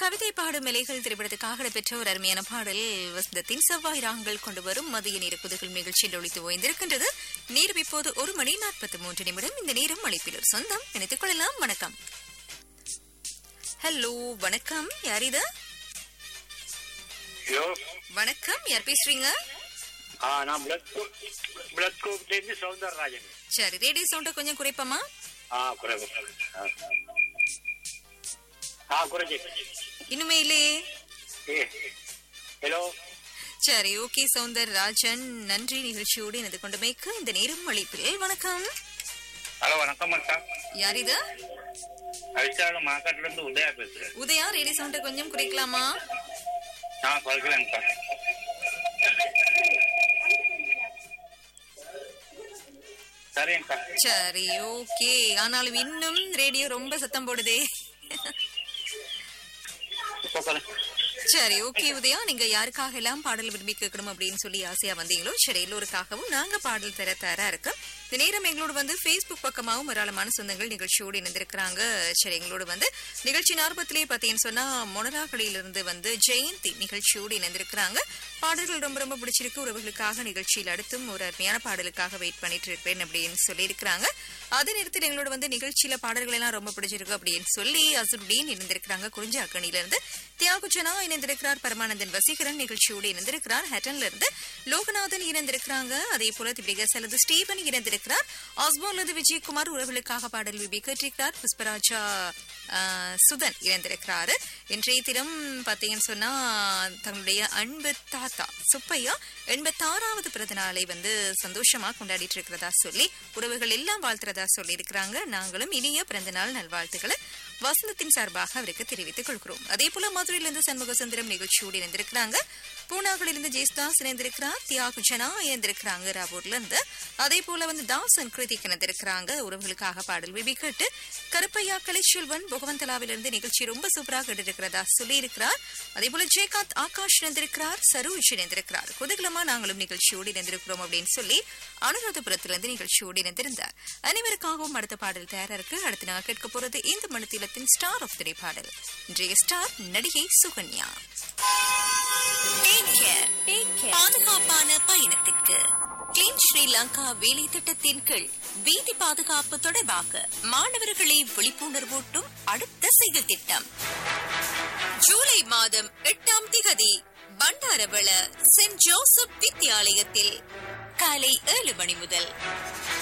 கவிதை பாடும் இலைகள் திரைப்படத்துக்காக பெற்ற ஒரு அருமையான பாடல் வசந்தத்தின் செவ்வாய் ராகங்கள் கொண்டு வரும் மதிய நேர குதுகள் நிகழ்ச்சியில் ஒழித்து ஓய்ந்திருக்கின்றது நேரம் இப்போது ஒரு மணி நாற்பத்தி மூன்று நிமிடம் இந்த நேரம் அழைப்பில் ஒரு சொந்தம் நினைத்துக் கொள்ளலாம் வணக்கம் ஹலோ வணக்கம் யார் இது ஹலோ வணக்கம் யார் பேசுறீங்க ஆ நான் பிளட் பிளட் குரூப்லேருந்து சௌந்தரராஜன் சரி ரேடியோ சவுண்ட கொஞ்சம் குறைப்பமா ஆ குறைவு ஆ. ஆ குறைஞ்சி இன்னுமே இல்லையே ஏ ஹலோ சரி ஓகே சௌந்தர் ராஜன் நன்றி நிகழ்ச்சியோடு எனது கொண்டமைக்கு இந்த நேரம் அழைப்பில் வணக்கம் ஹலோ வணக்கம் அக்கா யார் இது அவிசாலம் மார்க்கெட்ல இருந்து உதயா பேசுறேன் உதயா ரேடியோ சவுண்ட கொஞ்சம் குறைக்கலாமா நான் குறைக்கலங்கக்கா சரிங்கக்கா சரி ஓகே ஆனாலும் இன்னும் ரேடியோ ரொம்ப சத்தம் போடுதே இப்போ குறை சரி ஓகே உதயா நீங்க யாருக்காக எல்லாம் பாடல் விரும்பி கேட்கணும் அப்படின்னு சொல்லி ஆசையா வந்தீங்களோ சரி எல்லோருக்காகவும் நாங்க பாடல் தர தர இருக்கோம் இந்த நேரம் எங்களோட வந்து Facebook பக்கமாகவும் ஏராளமான சொந்தங்கள் நிகழ்ச்சியோடு இணைந்திருக்கிறாங்க சரி எங்களோட வந்து நிகழ்ச்சி ஆரம்பத்திலேயே பார்த்தீங்கன்னு சொன்னா மொனராகளிலிருந்து வந்து ஜெயந்தி நிகழ்ச்சியோடு இணைந்திருக்கிறாங்க பாடல்கள் ரொம்ப ரொம்ப பிடிச்சிருக்கு உறவுகளுக்காக நிகழ்ச்சியில் அடுத்தும் ஒரு அருமையான பாடலுக்காக வெயிட் பண்ணிட்டு இருப்பேன் அப்படின்னு சொல்லியிருக்கிறாங்க அதே நேரத்தில் எங்களோட வந்து நிகழ்ச்சியில பாடல்கள் எல்லாம் ரொம்ப பிடிச்சிருக்கு அப்படின்னு சொல்லி அசுருடீன் இணைந்திருக்கிறாங்க குறிஞ்சி அக்கணியில இருந்து தியாகுச்சனா இணைந்திருக்கிறார் பரமானந்தன் வசீகரன் நிகழ்ச்சியோடு இணைந்திருக்கிறார் ஹெட்டன்ல இருந்து லோகநாதன் இணைந்திருக்கிறாங்க அதே போல திபிகசலது ஸ்டீவன் இணைந்திருக்கிறார் ஆஸ்போன்ல இருந்து விஜயகுமார் உறவுகளுக்காக பாடல் விபி கேட்டிருக்கிறார் புஷ்பராஜா ஆ, சுதன் இணைந்திருக்கிறாரு இன்றைய தினம் பாத்தீங்கன்னு சொன்னா தங்களுடைய அன்பு தாத்தா சுப்பையா எண்பத்தாறாவது பிறந்த நாளை வந்து சந்தோஷமா கொண்டாடிட்டு இருக்கிறதா சொல்லி உறவுகள் எல்லாம் வாழ்த்துறதா சொல்லி இருக்கிறாங்க நாங்களும் இனிய பிறந்த நாள் நல்வாழ்த்துக்களை வசந்தத்தின் சார்பாக அவருக்கு தெரிவித்துக் கொள்கிறோம் அதே போல மதுரையிலிருந்து சண்முக சுந்தரம் நிகழ்ச்சியோடு இணைந்திருக்கிறாங்க பூனாவிலிருந்து ஜெயஸ்தாஸ் இணைந்திருக்கிறார் தியாகு ஜனா இணைந்திருக்கிறாங்க ராபூர்ல இருந்து அதே போல வந்து தாசன் கிருதிக் இணைந்திருக்கிறாங்க உறவுகளுக்காக பாடல் விபி கேட்டு கருப்பையா கலைச்செல்வன் புகவந்தலாவிலிருந்து நிகழ்ச்சி ரொம்ப சூப்பராக கேட்டிருக்கிறதா சொல்லியிருக்கிறார் அதே போல ஜெயகாந்த் ஆகாஷ் இணைந்திருக்கிறார் சரோஜ் இணைந்திருக்கிறார் குதூகலமா நாங்களும் நிகழ்ச்சியோடு இணைந்திருக்கிறோம் அப்படின்னு சொல்லி அனுராதபுரத்திலிருந்து நிகழ்ச்சியோடு இணைந்திருந்தார் அனைவருக்காகவும் அடுத்த பாடல் தயாரா இருக்கு அடுத்து நான் கேட்க போறது இந்த மணித்திலத்தின் ஸ்டார் ஆஃப் திரை பாடல் இன்றைய ஸ்டார் நடிகை சுகன்யா Take care. பாதுகாப்பான பயணத்திற்கு கிளீன் ஸ்ரீலங்கா வேலை திட்டத்தின் கீழ் வீதி பாதுகாப்பு தொடர்பாக மாணவர்களை விழிப்புணர்வூட்டும் அடுத்த செயல் திட்டம் ஜூலை மாதம் எட்டாம் திகதி பண்டாரவள சென்ட் ஜோசப் வித்தியாலயத்தில் காலை ஏழு மணி முதல்